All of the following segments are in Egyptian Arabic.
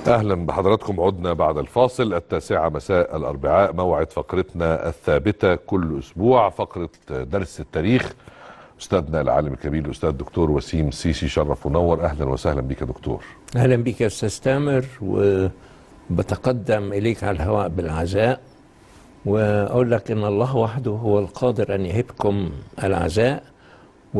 اهلا بحضراتكم عدنا بعد الفاصل التاسعه مساء الاربعاء موعد فقرتنا الثابته كل اسبوع فقره درس التاريخ استاذنا العالم الكبير الاستاذ دكتور وسيم سيسي شرف ونور اهلا وسهلا بك يا دكتور اهلا بك يا استاذ تامر وبتقدم اليك على الهواء بالعزاء واقول لك ان الله وحده هو القادر ان يهبكم العزاء و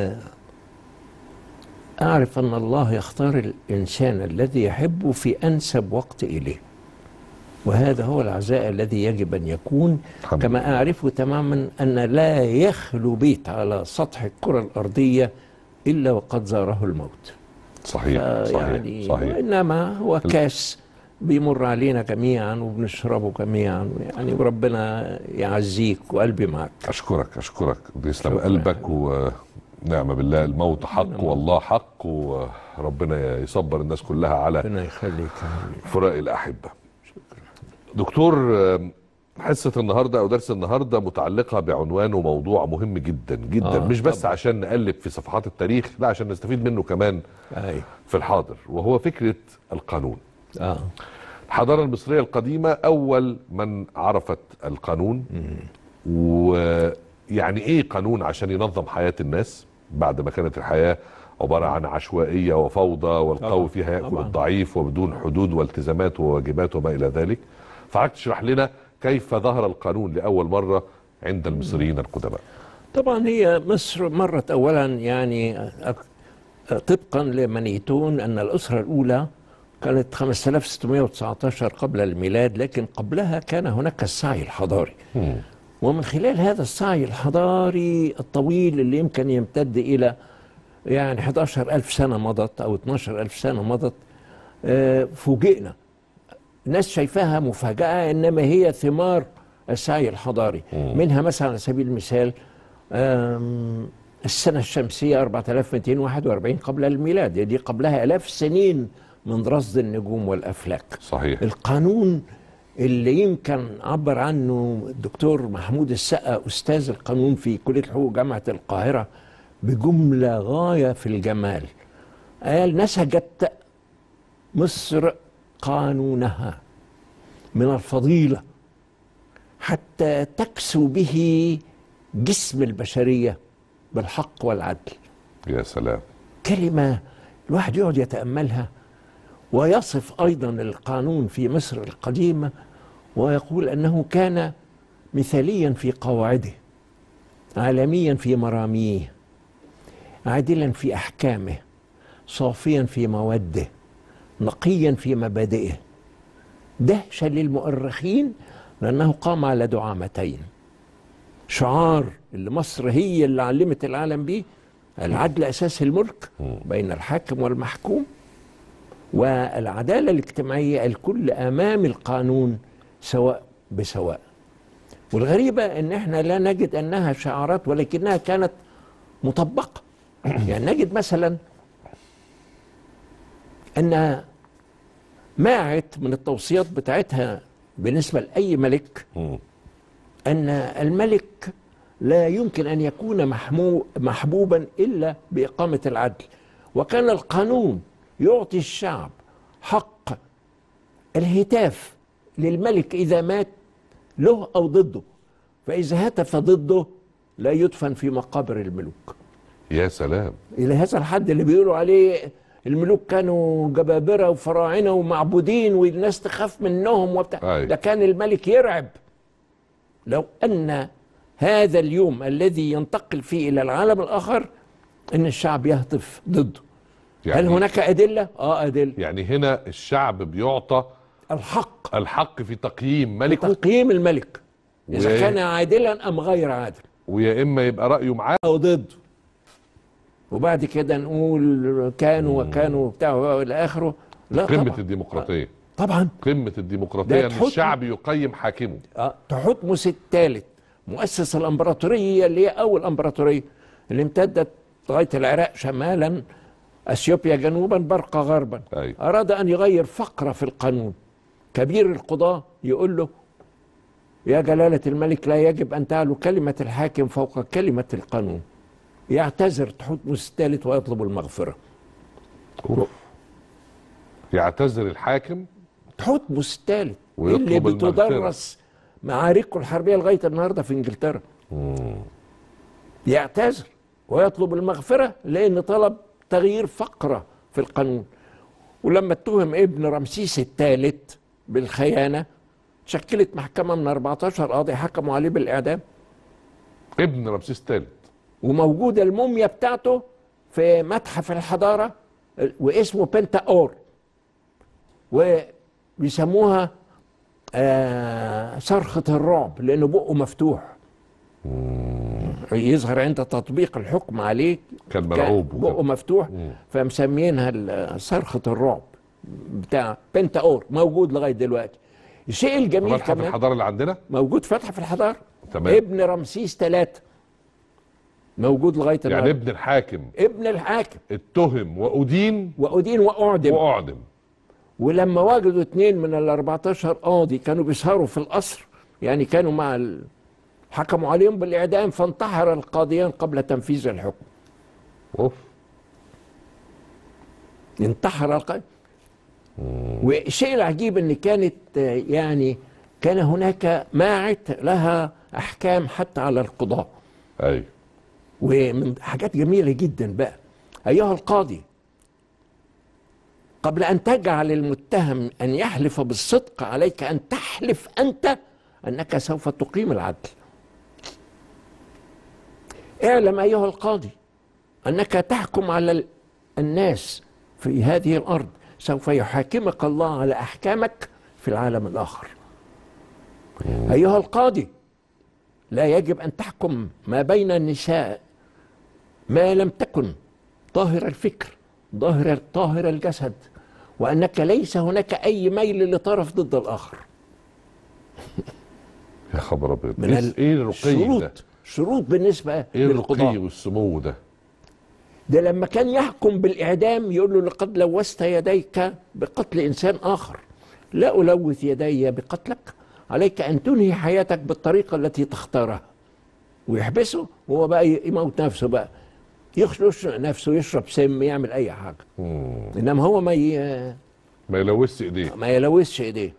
أعرف أن الله يختار الإنسان الذي يحبه في أنسب وقت إليه وهذا هو العزاء الذي يجب أن يكون الحمد كما أعرف تماما أن لا يخلو بيت على سطح الكرة الأرضية إلا وقد زاره الموت صحيح صحيح يعني صحيح وإنما هو كاس بيمر علينا جميعا وبنشربه جميعا يعني وربنا يعزيك وقلبي معك اشكرك اشكرك يسلم شكرا. قلبك ونعم بالله الموت حق والله حق وربنا يصبر الناس كلها على ربنا يخليك يا حبيبي. فراق الأحبة دكتور آم، حصة النهاردة أو درس النهاردة متعلقة بعنوان وموضوع مهم جدا جدا آه، مش بس طبعا. عشان نقلب في صفحات التاريخ لا عشان نستفيد منه كمان أي في الحاضر وهو فكرة القانون آه الحضارة المصرية القديمة أول من عرفت القانون ويعني إيه قانون عشان ينظم حياة الناس بعد ما كانت الحياة عبارة عن عشوائية وفوضى والقوي طبعا، فيها يأكل طبعا. الضعيف وبدون حدود والتزامات وواجبات وما إلى ذلك فعاك تشرح لنا كيف ظهر القانون لأول مرة عند المصريين القدماء طبعا هي مصر مرت اولا يعني أك- طبقا لمنيتون ان الاسره الاولى كانت 5619 قبل الميلاد لكن قبلها كان هناك السعي الحضاري مم. ومن خلال هذا السعي الحضاري الطويل اللي يمكن يمتد إلى يعني 11 ألف سنة مضت أو 12 ألف سنة مضت آه، فوجئنا الناس شايفاها مفاجأة إنما هي ثمار السعي الحضاري منها مثلا على سبيل المثال آم، السنة الشمسية 4241 قبل الميلاد دي قبلها آلاف السنين من رصد النجوم والأفلاك صحيح القانون اللي يمكن عبر عنه الدكتور محمود السقا استاذ القانون في كليه الحقوق جامعه القاهره بجمله غايه في الجمال قال نسجت مصر قانونها من الفضيله حتى تكسو به جسم البشريه بالحق والعدل يا سلام كلمة الواحد يقعد يتأملها ويصف أيضا القانون في مصر القديمة ويقول أنه كان مثاليا في قواعده عالميا في مراميه عادلا في أحكامه صافيا في مواده نقيا في مبادئه دهشة للمؤرخين لأنه قام على دعامتين شعار اللي مصر هي اللي علمت العالم بيه العدل أساس الملك بين الحاكم والمحكوم والعدالة الاجتماعية الكل أمام القانون سواء بسواء والغريبة أن احنا لا نجد أنها شعارات ولكنها كانت مطبقة يعني نجد مثلا أن ماعت من التوصيات بتاعتها بالنسبة لأي ملك مم. أن الملك لا يمكن أن يكون محمو محبوبا إلا بإقامة العدل وكان القانون يعطي الشعب حق الهتاف للملك إذا مات له أو ضده فإذا هتف ضده لا يدفن في مقابر الملوك يا سلام إلى هذا الحد اللي بيقولوا عليه الملوك كانوا جبابرة وفراعنة ومعبودين والناس تخاف منهم وبتاع أي. ده كان الملك يرعب لو أن هذا اليوم الذي ينتقل فيه إلى العالم الآخر أن الشعب يهتف ضده يعني هل هناك أدلة؟ آه أدلة يعني هنا الشعب بيعطى الحق الحق في تقييم ملكه تقييم الملك إذا و- كان عادلا أم غير عادل ويا اما يبقى رايه معاه أو ضده وبعد كده نقول كانوا وكانوا وبتاع والى اخره لا قمه طبعا الديمقراطيه طبعا قمه الديمقراطيه ده ان تحط- الشعب يقيم حاكمه آه، تحتمس الثالث مؤسس الامبراطوريه اللي هي اول امبراطوريه اللي امتدت لغايه العراق شمالا اثيوبيا جنوبا برقه غربا أيوة. اراد ان يغير فقره في القانون كبير القضاه يقول له يا جلاله الملك لا يجب ان تعلو كلمه الحاكم فوق كلمه القانون يعتذر تحتمس الثالث ويطلب المغفره أوف. يعتذر الحاكم تحتمس الثالث ويطلب اللي المغفرة. بتدرس معاركه الحربيه لغايه النهارده في انجلترا يعتذر ويطلب المغفره لان طلب تغيير فقره في القانون ولما اتهم ابن رمسيس الثالث بالخيانه شكلت محكمه من 14 قاضي حكموا عليه بالاعدام ابن رمسيس الثالث وموجوده الموميا بتاعته في متحف الحضاره واسمه بنتا اور وبيسموها آه صرخة الرعب لأنه بقه مفتوح يظهر عند تطبيق الحكم عليه كان كان مرعوب بقه وكان- مفتوح فمسمينها ال- صرخة الرعب بتاع بنتا اور موجود لغاية دلوقتي الشيء الجميل متحف كمان الحضاره اللي عندنا موجود فتح في الحضارة تمام. ابن رمسيس ثلاثة موجود لغاية يعني النهارده ابن الحاكم ابن الحاكم اتهم وادين وأدين وأعدم واعدم ولما وجدوا اثنين من ال 14 قاضي كانوا بيسهروا في القصر يعني كانوا مع ال... حكموا عليهم بالإعدام فانتحر القاضيان قبل تنفيذ الحكم اوف انتحر القاضي والشيء العجيب ان كانت آه، يعني كان هناك ماعت لها احكام حتى على القضاء ايوه ومن حاجات جميله جدا بقى ايها القاضي قبل ان تجعل المتهم ان يحلف بالصدق عليك ان تحلف انت انك سوف تقيم العدل اعلم ايها القاضي انك تحكم على ال- الناس في هذه الارض سوف يحاكمك الله على احكامك في العالم الاخر ايها القاضي لا يجب ان تحكم ما بين النساء ما لم تكن طاهر الفكر ظاهر طاهر الجسد وانك ليس هناك اي ميل لطرف ضد الاخر يا خبر ابيض من ايه ال- إيه الرقي ده شروط شروط بالنسبه ايه الرقي للقضاء والسمو ده ده لما كان يحكم بالاعدام يقول له لقد لوثت يديك بقتل انسان اخر لا الوث يدي بقتلك عليك ان تنهي حياتك بالطريقه التي تختارها ويحبسه وهو بقى يموت نفسه بقى يخشش نفسه يشرب سم يعمل اي حاجه مم. انما هو ما ي... ما يلوثش ايديه ما يلوثش ايديه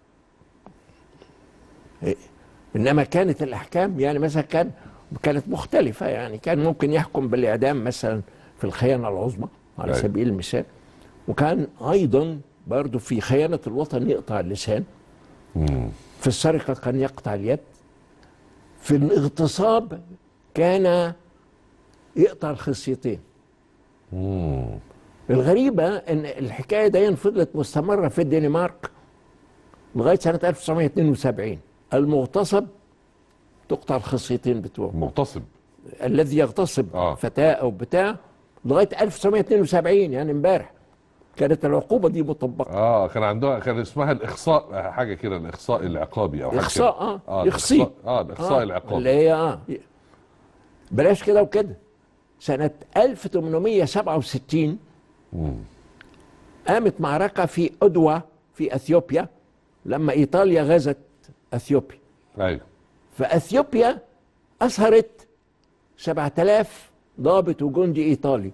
إيه. انما كانت الاحكام يعني مثلا كان كانت مختلفه يعني كان ممكن يحكم بالاعدام مثلا في الخيانه العظمى على أيوة. سبيل المثال وكان ايضا برضه في خيانه الوطن يقطع اللسان مم. في السرقه كان يقطع اليد في الاغتصاب كان يقطع الخصيتين مم. الغريبة ان الحكاية دي فضلت مستمرة في الدنمارك لغاية سنة 1972 المغتصب تقطع الخصيتين بتوعه مغتصب الذي يغتصب آه. فتاة أو بتاع لغاية 1972 يعني امبارح كانت العقوبة دي مطبقة اه كان عندها كان اسمها الاخصاء حاجه كده الاخصاء العقابي او حاجه إخصاء كده. اه, اه يخصيه الإخصاء- اه الاخصاء آه. العقابي اللي هي اه بلاش كده وكده سنة 1867 مم. قامت معركة في أدوى في أثيوبيا لما إيطاليا غزت أثيوبيا ايوه فأثيوبيا أسهرت 7000 ضابط وجندي إيطالي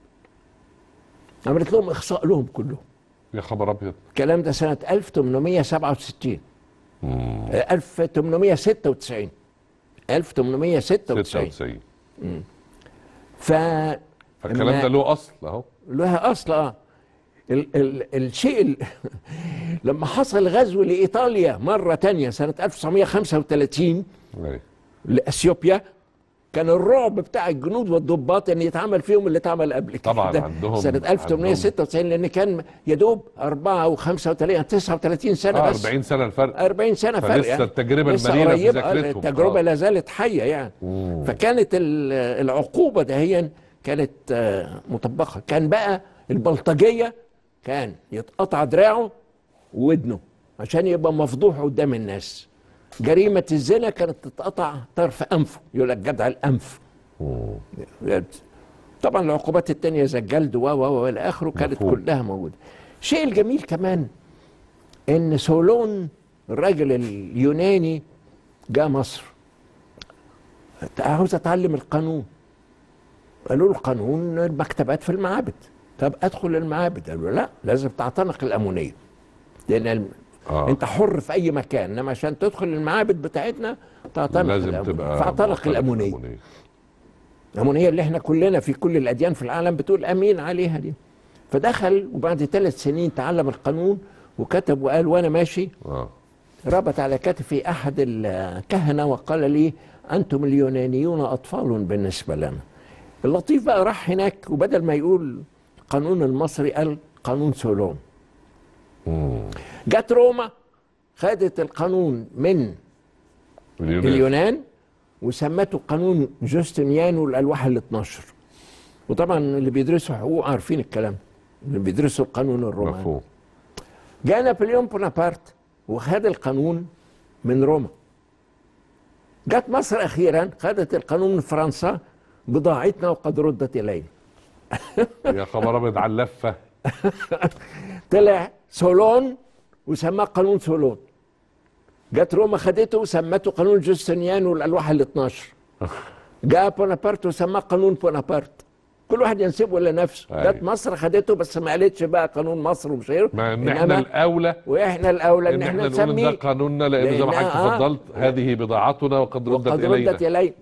عملت لهم إخصاء لهم كلهم يا خبر ابيض الكلام ده سنة 1867 مم. آه، 1896 1896 96 ف فالكلام ده له اصل اهو لها اصل اه ال ال الشيء ال لما حصل غزو لايطاليا مره تانية سنه 1935 ايوه لاثيوبيا كان الرعب بتاع الجنود والضباط ان يتعمل فيهم اللي اتعمل قبل كده طبعاً عندهم- سنه 1896 لان كان يا دوب 4 و 35 39 سنه اه بس 40 سنه الفرق 40 سنه فرق فلسه يعني. التجربة لسه المريرة في قريبة، ذاكرتهم. التجربه آه. لا زالت حيه يعني مم. فكانت ال- العقوبه دهيا كانت آه، مطبقه كان بقى البلطجيه كان يتقطع دراعه وودنه عشان يبقى مفضوح قدام الناس جريمه الزنا كانت تتقطع طرف انفه يقول لك جدع الانف مم. طبعا العقوبات التانية زي الجلد و و و الى اخره كانت مفهوم. كلها موجوده الشيء الجميل كمان ان سولون الراجل اليوناني جاء مصر عاوز اتعلم القانون قالوا له القانون المكتبات في المعابد طب ادخل المعابد قالوا لا لازم تعتنق الامونيه لان الم... آه. انت حر في اي مكان انما عشان تدخل المعابد بتاعتنا تعتنق لازم الأمونية. تبقى فاعتنق معتنق الامونيه الامونيه اللي احنا كلنا في كل الاديان في العالم بتقول امين عليها دي فدخل وبعد ثلاث سنين تعلم القانون وكتب وقال وانا ماشي اه ربط على كتفي احد الكهنه وقال لي انتم اليونانيون اطفال بالنسبه لنا اللطيف بقى راح هناك وبدل ما يقول القانون المصري قال قانون سولون مم. جت روما خدت القانون من اليونان اليونان وسمته قانون جوستنيانو الالواح ال 12 وطبعا اللي بيدرسوا حقوق عارفين الكلام اللي بيدرسوا القانون الروماني مفهوم جاء نابليون بونابرت وخد القانون من روما جت مصر اخيرا خدت القانون من فرنسا بضاعتنا وقد ردت الينا يا خبر ابيض على اللفه طلع سولون وسماه قانون سولون جت روما خدته وسمته قانون جوستنيانو الالواح ال 12 جاء بونابرت وسماه قانون بونابرت كل واحد ينسبه لنفسه أيوة. جت مصر خدته بس ما قالتش بقى قانون مصر ومش غيره مع ان احنا إنما الاولى واحنا الاولى ان ان احنا احنا نقول إن ده نسميه قانوننا لان زي ما حضرتك لأنها- آه. تفضلت هذه بضاعتنا وقد ردت وقد الينا ردت الينا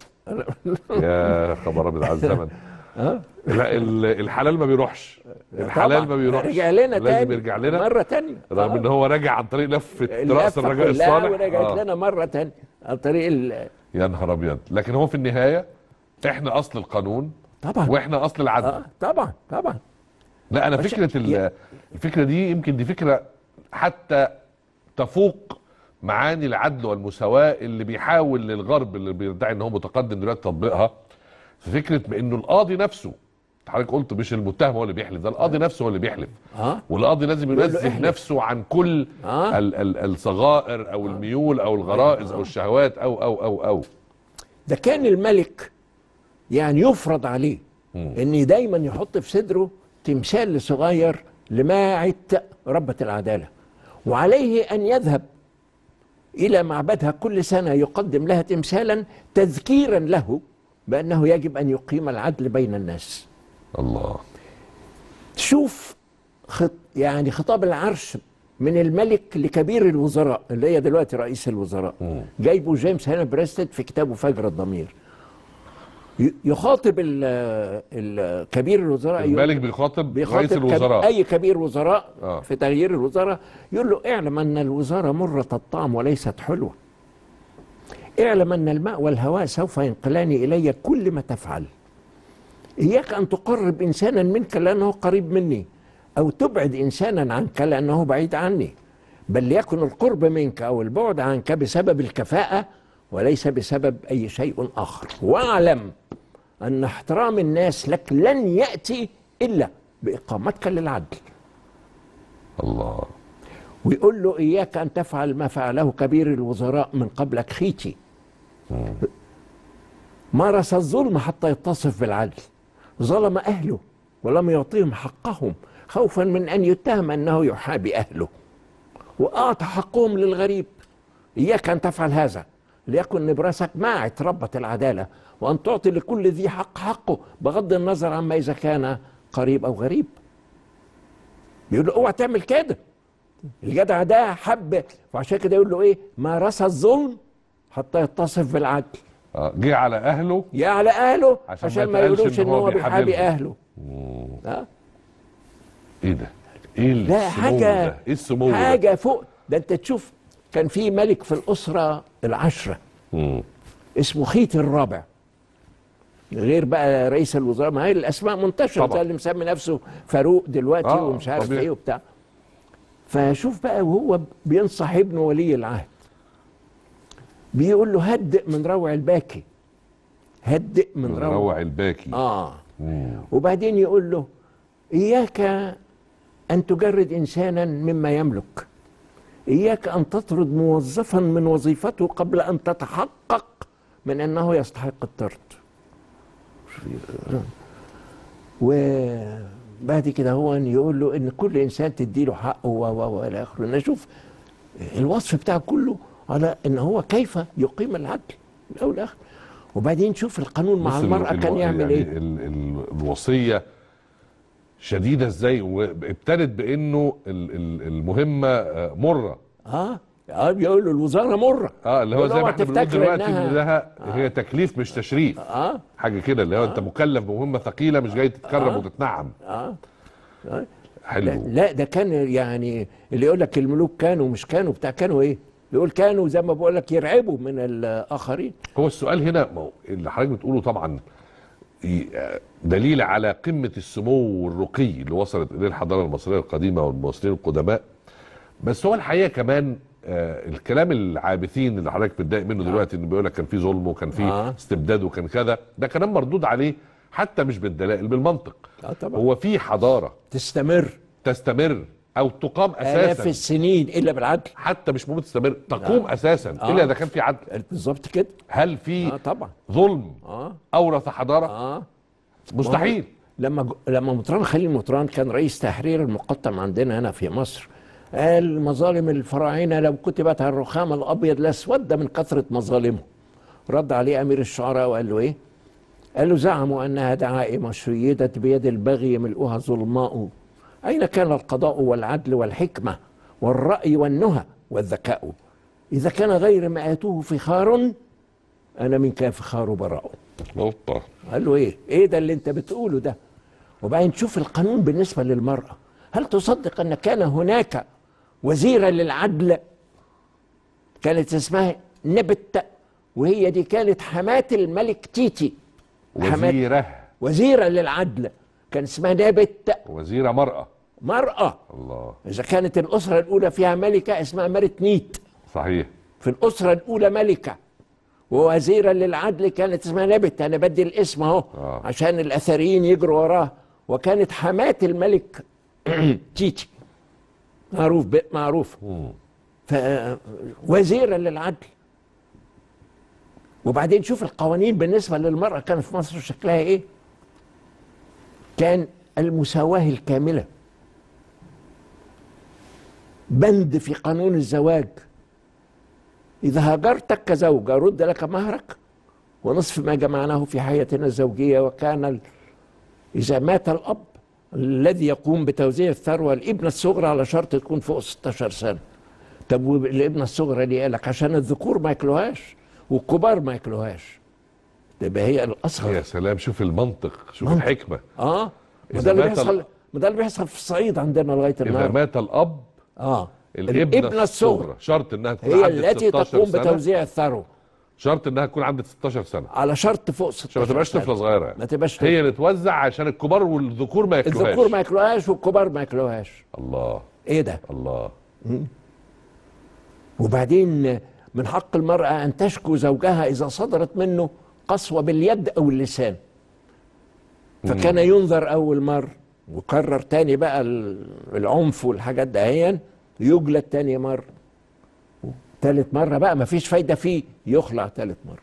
يا خبر ابيض على الزمن لا ال- الحلال ما بيروحش الحلال طبعاً. ما بيروحش رجع لنا لازم تاني يرجع لنا مره تانية رغم ان هو راجع عن طريق لفه راس اللفة الرجاء كلها الصالح ورجعت آه. لنا مره تانية عن طريق ال... يا نهار ابيض لكن هو في النهايه احنا اصل القانون طبعا واحنا اصل العدل آه طبعا طبعا لا انا مش- فكره ال- يا- الفكره دي يمكن دي فكره حتى تفوق معاني العدل والمساواه اللي بيحاول للغرب اللي بيدعي ان هو متقدم دلوقتي تطبيقها في فكره بانه القاضي نفسه حضرتك قلت مش المتهم هو اللي بيحلف ده القاضي نفسه هو اللي بيحلف اه والقاضي لازم يقول له ينزه احلف. نفسه عن كل آه. ال ال الصغائر او الميول او الغرائز او الشهوات او او او او ده كان الملك يعني يفرض عليه ان دايما يحط في صدره تمثال صغير لماعة ربة العدالة وعليه ان يذهب الى معبدها كل سنة يقدم لها تمثالا تذكيرا له بانه يجب ان يقيم العدل بين الناس الله شوف خط يعني خطاب العرش من الملك لكبير الوزراء اللي هي دلوقتي رئيس الوزراء جايبه جيمس هانا بريستد في كتابه فجر الضمير ي- يخاطب ال- ال- كبير الوزراء يقول- الملك بيخاطب بيخاطب رئيس كب- الوزراء اي كبير وزراء آه. في تغيير الوزراء يقول له اعلم ان الوزاره مره الطعم وليست حلوه اعلم ان الماء والهواء سوف ينقلان الي كل ما تفعل اياك ان تقرب انسانا منك لانه قريب مني او تبعد انسانا عنك لانه بعيد عني بل ليكن القرب منك او البعد عنك بسبب الكفاءه وليس بسبب اي شيء اخر واعلم ان احترام الناس لك لن ياتي الا باقامتك للعدل الله ويقول له إياك أن تفعل ما فعله كبير الوزراء من قبلك خيتي مارس الظلم حتى يتصف بالعدل ظلم أهله ولم يعطيهم حقهم خوفا من أن يتهم أنه يحابي أهله وأعطى حقهم للغريب إياك أن تفعل هذا ليكن نبراسك ماعة ربة العدالة وأن تعطي لكل ذي حق حقه بغض النظر عما إذا كان قريب أو غريب بيقول له اوعى تعمل كده الجدع ده حب وعشان كده يقول له ايه مارس الظلم حتى يتصف بالعدل آه، جه على اهله يا على اهله عشان عشان, ما ما يتقالش يقولوش إن ان هو هو بيحابي بيحابلهم. اهله ها ايه ده ايه السمو لا حاجه ده ايه السمو ده حاجه فوق ده انت تشوف كان في ملك في الاسره العشره مم. اسمه خيت الرابع غير بقى رئيس الوزراء ما هي الاسماء منتشره طبعا. زي اللي مسمي نفسه فاروق دلوقتي آه، ومش عارف طبيعي. ايه وبتاع فشوف بقى وهو بينصح ابنه ولي العهد بيقول له هدئ من روع الباكي هدئ من روع روع الباكي اه مم. وبعدين يقول له إياك أن تجرد إنسانا مما يملك إياك أن تطرد موظفا من وظيفته قبل أن تتحقق من أنه يستحق الطرد وبعد كده هو يقول له ان كل انسان تديله حقه و و والى اخره نشوف الوصف بتاعه كله على ان هو كيف يقيم العدل من الاول لاخر وبعدين شوف القانون مع بص المراه ال- كان الو- يعمل يعني ايه ال ال الوصيه شديده ازاي وابتدت بانه ال- ال- المهمه آه، مره اه اه بيقولوا الوزاره مره اه اللي هو يقولوا زي ما اوعى احنا بنقول تفتكر دلوقتي إنها- ان ده هي تكليف مش تشريف اه حاجه كده اللي هو انت مكلف بمهمه ثقيله مش جاي تتكرم آه. وتتنعم اه لا, حلو لا ده كان يعني اللي يقول لك الملوك كانوا مش كانوا بتاع كانوا ايه؟ يقول كانوا زي ما بقول لك يرعبوا من الاخرين هو السؤال هنا ما هو اللي حضرتك بتقوله طبعا ي- آه، دليل على قمه السمو والرقي اللي وصلت اليه الحضاره المصريه القديمه والمصريين القدماء بس هو الحقيقه كمان آه الكلام العابثين اللي حضرتك بتضايق منه دلوقتي انه بيقول لك كان في ظلم وكان في آه. استبداد وكان كذا ده كلام مردود عليه حتى مش بالدلائل بالمنطق اه طبعا هو في حضاره تستمر تستمر او تقام الاف اساسا السنين الا بالعدل حتى مش ممكن تستمر تقوم آه. اساسا آه. الا اذا كان في عدل بالظبط كده هل في اه طبعا ظلم اه اورث حضاره اه مستحيل لما ج- لما مطران خليل مطران كان رئيس تحرير المقطم عندنا هنا في مصر قال مظالم الفراعنه لو كتبت على الرخام الابيض لاسود من كثره مظالمهم رد عليه امير الشعراء وقال له ايه؟ قال له زعموا انها دعائم شيدت بيد البغي ملؤها ظلماء اين كان القضاء والعدل والحكمه والراي والنهى والذكاء اذا كان غير ما اتوه فخار انا منك فخار براء اوبا قال له ايه ايه ده اللي انت بتقوله ده وبعدين تشوف القانون بالنسبه للمراه هل تصدق ان كان هناك وزيره للعدل كانت اسمها نبت وهي دي كانت حماة الملك تيتي حماة وزيره وزيرة للعدل كان اسمها نبت وزيره مراه مرأة الله إذا كانت الأسرة الأولى فيها ملكة اسمها مرت نيت صحيح في الأسرة الأولى ملكة ووزيرة للعدل كانت اسمها نبت أنا بدي الاسم أهو آه. عشان الأثريين يجروا وراه وكانت حماة الملك تيتي معروف ب- معروف مم. ف- وزيرة للعدل وبعدين شوف القوانين بالنسبة للمرأة كانت في مصر شكلها إيه كان المساواة الكاملة بند في قانون الزواج إذا هاجرتك كزوجة رد لك مهرك ونصف ما جمعناه في حياتنا الزوجية وكان ال- إذا مات الأب الذي يقوم بتوزيع الثروة الابنة الصغرى على شرط تكون فوق 16 سنة طب والابنة الصغرى دي قالك عشان الذكور ما ياكلوهاش والكبار ما ياكلوهاش تبقى هي الأصغر يا سلام شوف المنطق شوف منطق. الحكمه اه ما إذا ده اللي مات بيحصل ال- ما ده اللي بيحصل في الصعيد عندنا لغايه اذا النهارده مات الاب اه الابنه الصغرى شرط انها تكون هي عندها التي 16 تقوم سنة. بتوزيع الثروه شرط انها تكون عندها 16 سنه على شرط فوق 16 عشان ما تبقاش سنة. طفله صغيره يعني. ما تبقاش هي اللي توزع عشان الكبار والذكور ما ياكلوهاش الذكور ما ياكلوهاش والكبار ما ياكلوهاش الله ايه ده الله وبعدين من حق المرأة أن تشكو زوجها إذا صدرت منه قسوة باليد أو اللسان فكان ينظر أول مرة وكرر تاني بقى ال- العنف والحاجات دهيا يجلد تاني مرة تالت مرة بقى ما فيش فايدة فيه يخلع تالت مرة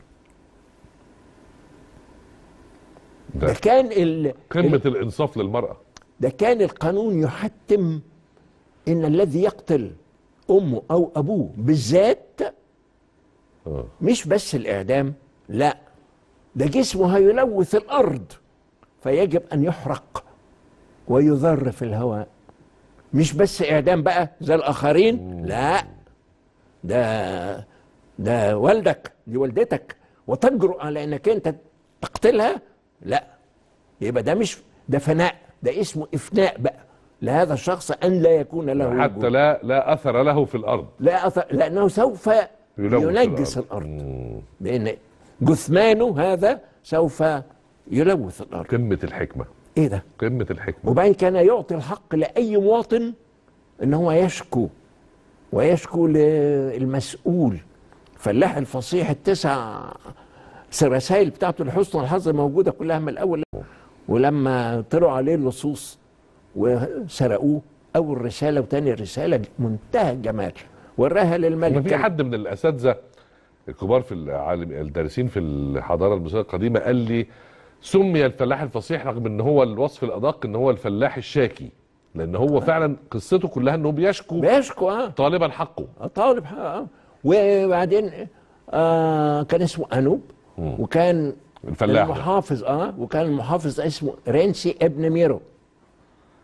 ده ده كان ال... قمه الانصاف للمراه ده كان القانون يحتم ان الذي يقتل امه او ابوه بالذات آه. مش بس الاعدام لا ده جسمه هيلوث الارض فيجب ان يحرق ويذر في الهواء مش بس اعدام بقى زي الاخرين لا ده ده والدك دي والدتك وتجرؤ على انك انت تقتلها لا يبقى ده مش ده فناء ده اسمه افناء بقى لهذا الشخص ان لا يكون له حتى وجود. لا لا اثر له في الارض لا أثر لانه سوف يلوث ينجس الأرض. الارض مم. لان جثمانه هذا سوف يلوث الارض قمه الحكمه ايه ده قمه الحكمه وبعدين كان يعطي الحق لاي مواطن ان هو يشكو ويشكو للمسؤول فلاح الفصيح التسع رسائل بتاعته لحسن الحظ موجوده كلها من الاول ولما طلعوا عليه اللصوص وسرقوه اول رساله وتاني رساله منتهى الجمال وراها للملك ما في كان- حد من الاساتذه الكبار في العالم الدارسين في الحضاره المصريه القديمه قال لي سمي الفلاح الفصيح رغم ان هو الوصف الادق ان هو الفلاح الشاكي لان هو فعلا قصته كلها انه بيشكو بيشكو اه طالبا حقه طالب حق آه. وبعدين آه كان اسمه انوب وكان الفلاح ده. المحافظ اه وكان المحافظ اسمه رينسي ابن ميرو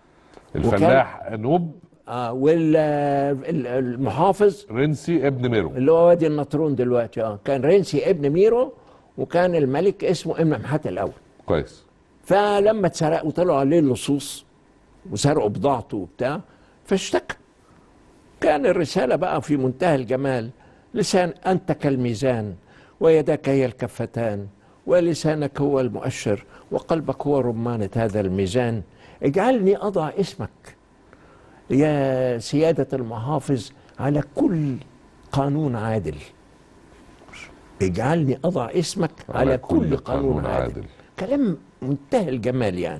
الفلاح نوب آه والمحافظ رنسي ابن ميرو اللي هو وادي النطرون دلوقتي اه كان رنسي ابن ميرو وكان الملك اسمه ابن محات الاول كويس فلما اتسرق وطلعوا عليه اللصوص وسرقوا بضاعته وبتاع فاشتكى كان الرسالة بقى في منتهى الجمال لسان أنت كالميزان ويداك هي الكفتان ولسانك هو المؤشر وقلبك هو رمانة هذا الميزان اجعلني أضع اسمك يا سيادة المحافظ على كل قانون عادل اجعلني أضع اسمك على, على كل قانون, عادل. عادل كلام منتهى الجمال يعني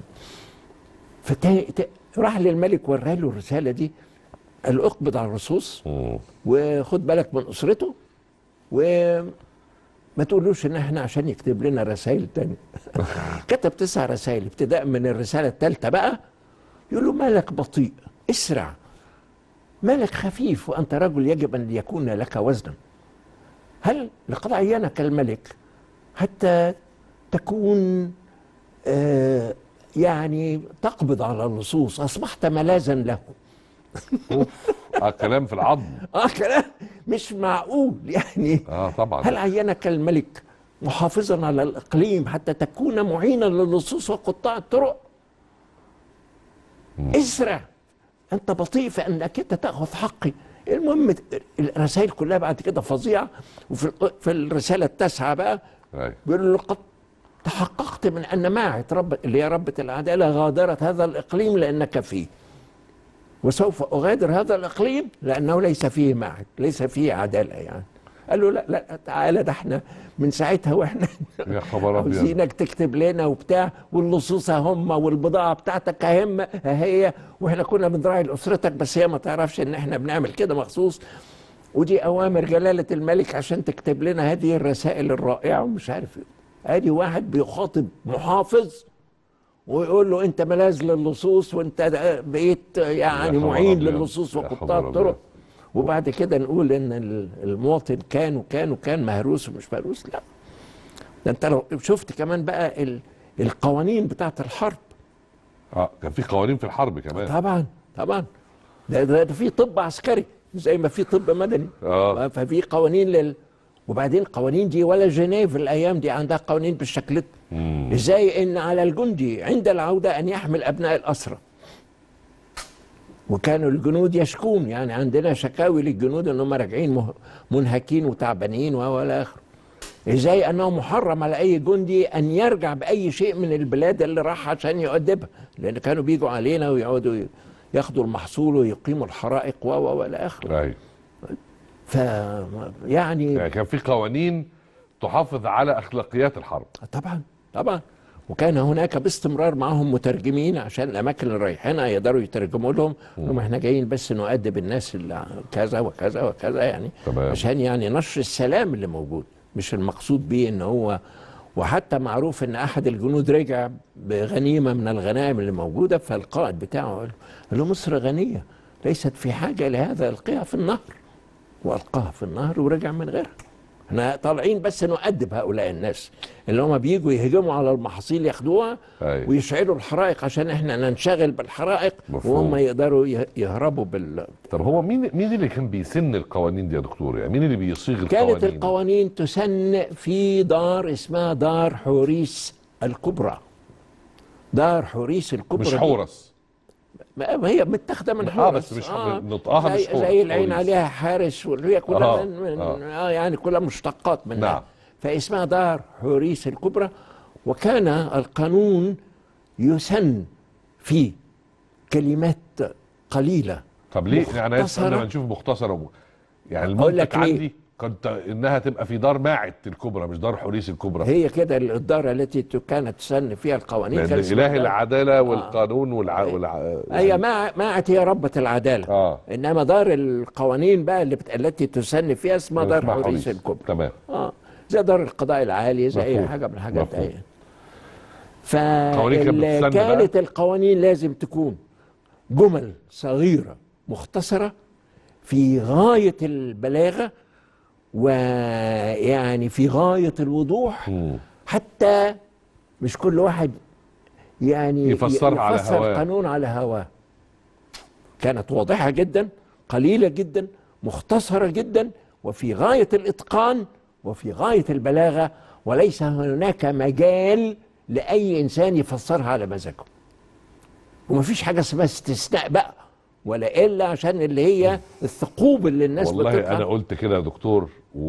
فراح للملك وراه له الرسالة دي قال له اقبض على الرصوص وخد بالك من أسرته وما تقولوش ان احنا عشان يكتب لنا رسائل تانية كتب تسع رسائل ابتداء من الرسالة الثالثة بقى يقول له مالك بطيء اسرع مالك خفيف وأنت رجل يجب أن يكون لك وزنا هل لقد عينك الملك حتى تكون آه يعني تقبض على اللصوص أصبحت ملاذا له اه كلام في العظم اه كلام مش معقول يعني اه طبعا هل عينك الملك محافظا على الإقليم حتى تكون معينا للصوص وقطاع الطرق اسرع انت بطيء في انك انت تاخذ حقي المهم الرسائل كلها بعد كده فظيعه وفي في الرساله التاسعه بقى بيقول له قد تحققت من ان ماعة رب اللي هي ربة العداله غادرت هذا الاقليم لانك فيه وسوف اغادر هذا الاقليم لانه ليس فيه ماعة ليس فيه عداله يعني قال له لا لا تعالى ده احنا من ساعتها واحنا يا خبر ابيض عاوزينك تكتب لنا وبتاع واللصوص هم والبضاعه بتاعتك اهم هي واحنا كنا بنراعي لاسرتك بس هي ما تعرفش ان احنا بنعمل كده مخصوص ودي اوامر جلاله الملك عشان تكتب لنا هذه الرسائل الرائعه ومش عارف ايه ادي واحد بيخاطب محافظ ويقول له انت ملاذ للصوص وانت بقيت يعني معين للصوص وقطاع الطرق وبعد كده نقول ان المواطن كان وكان وكان مهروس ومش مهروس لا ده انت لو شفت كمان بقى القوانين بتاعت الحرب اه كان في قوانين في الحرب كمان طبعا طبعا ده, ده, ده في طب عسكري زي ما في طب مدني اه ففي قوانين لل وبعدين القوانين دي ولا جنيف الايام دي عندها قوانين بالشكل ده ازاي ان على الجندي عند العوده ان يحمل ابناء الاسرى وكانوا الجنود يشكون يعني عندنا شكاوي للجنود انهم راجعين منهكين وتعبانين والى اخره ازاي انه محرم على اي جندي ان يرجع باي شيء من البلاد اللي راح عشان يؤدبها لان كانوا بيجوا علينا ويقعدوا ياخدوا المحصول ويقيموا الحرائق و والى اخره ايوه ف يعني يعني كان في قوانين تحافظ على اخلاقيات الحرب طبعا طبعا وكان هناك باستمرار معهم مترجمين عشان الاماكن اللي رايحينها يقدروا يترجموا لهم انهم احنا جايين بس نؤدب الناس اللي كذا وكذا وكذا يعني تمام. عشان يعني نشر السلام اللي موجود مش المقصود بيه ان هو وحتى معروف ان احد الجنود رجع بغنيمه من الغنائم اللي موجوده فالقائد بتاعه قال له مصر غنيه ليست في حاجه لهذا القيها في النهر والقاها في النهر ورجع من غيرها احنا طالعين بس نؤدب هؤلاء الناس اللي هم بيجوا يهجموا على المحاصيل ياخدوها أيوة. ويشعلوا الحرائق عشان احنا ننشغل بالحرائق مفهوم. وهم يقدروا يهربوا بال طب هو مين مين اللي كان بيسن القوانين دي يا دكتور يعني مين اللي بيصيغ كانت القوانين القوانين تسن في دار اسمها دار حوريس الكبرى دار حوريس الكبرى مش دي- حورس ما هي متاخده من آه، حورس بس مش- نطقها زي, مش حورس، زي العين حوريس. عليها حارس واللي هي كلها آه، من, من آه. آه. يعني كلها مشتقات منها نعم. فاسمها دار حوريس الكبرى وكان القانون يسن فيه كلمات قليله طب ليه يعني قبل مختصرة. ما نشوف مختصره يعني أقول لك المنطق ليه؟ عندي كنت انها تبقى في دار ماعد الكبرى مش دار حوريس الكبرى هي كده الدار التي ت- كانت تسن فيها القوانين لان كان اسمها اله دار- العداله والقانون والع... أي. والع... هي ما معت هي ربة العدالة اه إنما دار القوانين بقى اللي بت... التي تسن فيها اسمها دار اسمها حوريس الكبرى تمام اه زي دار القضاء العالي زي اي مفهوم. حاجه من الحاجات مفهوم. دي قوانين كانت بتستنى بقى؟ فكانت القوانين لازم تكون جمل صغيره مختصره في غايه البلاغه ويعني في غايه الوضوح مم. حتى مش كل واحد يعني يفسرها على يفسر هواه. قانون على هواه كانت واضحة جدا قليلة جدا مختصرة جدا وفي غاية الإتقان وفي غاية البلاغة وليس هناك مجال لأي إنسان يفسرها على مزاجه ومفيش حاجة اسمها استثناء بقى ولا إلا عشان اللي هي الثقوب اللي الناس والله بتطلع انا قلت كده يا دكتور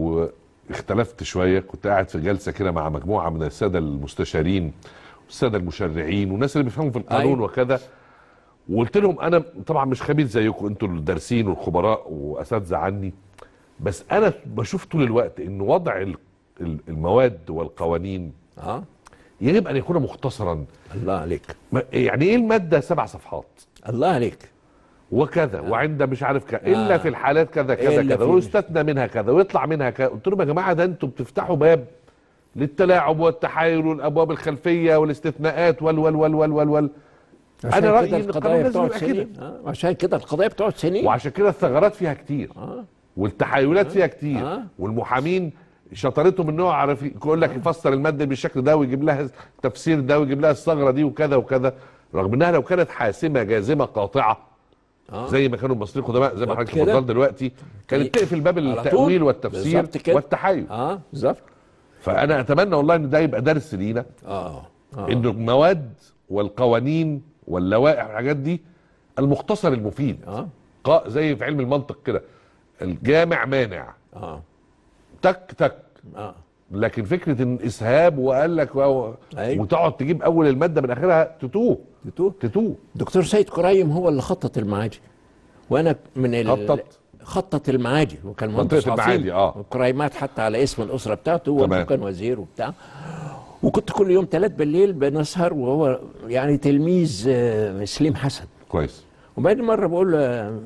واختلفت شويه كنت قاعد في جلسه كده مع مجموعه من الساده المستشارين والساده المشرعين والناس اللي بيفهموا في القانون أيوة. وكذا وقلت لهم انا طبعا مش خبير زيكم انتوا الدارسين والخبراء واساتذه عني بس انا بشوف طول الوقت ان وضع ال- ال- المواد والقوانين اه يجب ان يكون مختصرا الله عليك ما- يعني ايه الماده سبع صفحات الله عليك وكذا وعند مش عارف كذا الا آه. في الحالات كذا كذا إلا كذا في- ويستثنى منها كذا ويطلع منها كذا قلت لهم يا جماعه ده انتوا بتفتحوا باب للتلاعب والتحايل والابواب الخلفيه والاستثناءات وال وال وال وال وال, وال. عشان أنا رأيي كده إن القانون القضايا لازم بتقعد يبقى كده. سنين آه. عشان كده القضايا بتقعد سنين وعشان كده الثغرات فيها كتير آه. والتحايلات فيها كتير آه. والمحامين شطارتهم ان هو عارف يقول لك يفسر الماده بالشكل ده ويجيب لها التفسير ده ويجيب لها الثغره دي وكذا وكذا رغم انها لو كانت حاسمه جازمه قاطعه آه. زي ما كانوا المصريين القدماء زي ما حضرتك كده. اتفضلت دلوقتي كانت تقفل باب على طول. التاويل والتفسير بالظبط كده. والتحايل اه بالظبط فانا اتمنى والله ان ده يبقى درس لينا اه اه انه المواد والقوانين واللوائح والحاجات دي المختصر المفيد اه قا- زي في علم المنطق كده الجامع مانع اه تك تك اه لكن فكره ان اسهاب وقال لك و... أيوة. وتقعد تجيب اول الماده من اخرها تتوه تتوه تتوه دكتور سيد كريم هو اللي خطط المعادي وانا من ال... خطط؟ خطط المعادي وكان منطقة مهندس عظيم. المعادي، آه. كريمات حتى على اسم الاسره بتاعته هو تمام. كان وزير وبتاع وكنت كل يوم ثلاث بالليل بنسهر وهو يعني تلميذ آه، سليم حسن كويس وبعدين مره بقول له آه،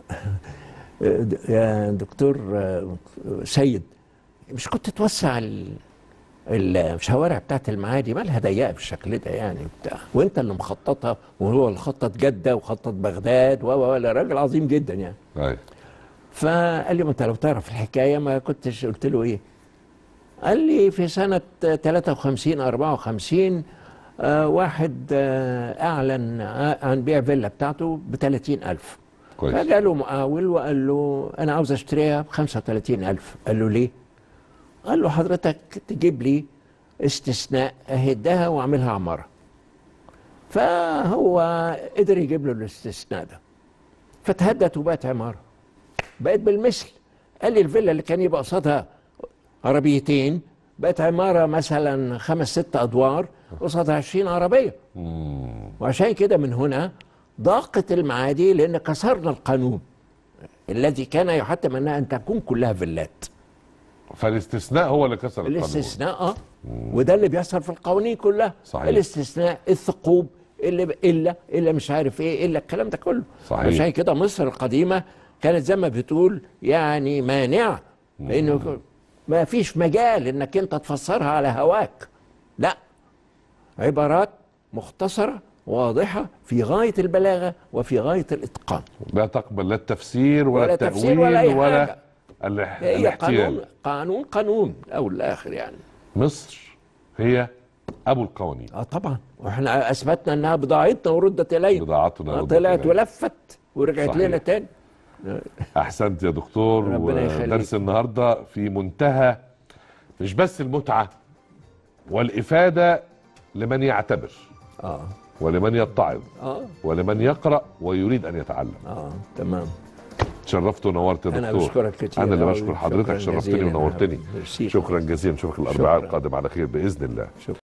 آه، يا دكتور آه، سيد مش كنت توسع ال- الشوارع بتاعت المعادي مالها ضيقه بالشكل ده يعني بتاع وانت اللي مخططها وهو اللي خطط جده وخطط بغداد و و- ولا راجل عظيم جدا يعني أيوة. فقال لي ما انت لو تعرف الحكايه ما كنتش قلت له ايه قال لي في سنه 53 54 آه واحد آه اعلن عن بيع فيلا بتاعته ب 30000 كويس فجاله مقاول وقال له انا عاوز اشتريها ب 35000 قال له ليه؟ قال له حضرتك تجيب لي استثناء اهدها واعملها عماره فهو قدر يجيب له الاستثناء ده فتهدت وبقت عماره بقت بالمثل قال لي الفيلا اللي كان يبقى قصادها عربيتين بقت عماره مثلا خمس ست ادوار قصادها 20 عربيه مم. وعشان كده من هنا ضاقت المعادي لان كسرنا القانون الذي كان يحتم انها ان تكون كلها فيلات فالاستثناء هو اللي كسر القانون الاستثناء اه وده اللي بيحصل في القوانين كلها صحيح. الاستثناء الثقوب اللي ب- الا الا مش عارف ايه الا الكلام ده كله صحيح. عشان كده مصر القديمه كانت زي ما بتقول يعني مانعه لانه ما فيش مجال انك انت تفسرها على هواك لا عبارات مختصره واضحه في غايه البلاغه وفي غايه الاتقان لا تقبل لا التفسير ولا, ولا التأويل تفسير ولا أي ولا حاجة. الاح- هي الاحتيال قانون قانون قانون او الاخر يعني مصر هي ابو القوانين اه طبعا واحنا اثبتنا انها بضاعتنا وردت الينا بضاعتنا آه، ردت طلعت إلينا. ولفت ورجعت صحيح. لنا تاني احسنت يا دكتور ربنا يخليك. ودرس النهارده في منتهى مش بس المتعه والافاده لمن يعتبر اه ولمن يتعظ اه ولمن يقرا ويريد ان يتعلم اه تمام تشرفت ونورت يا أنا دكتور بشكرك كتير انا اللي أوي. بشكر حضرتك شكراً شرفتني جزيلاً. ونورتني ميرسي. شكرا جزيلا نشوفك الاربعاء شكراً. القادم على خير باذن الله شكرا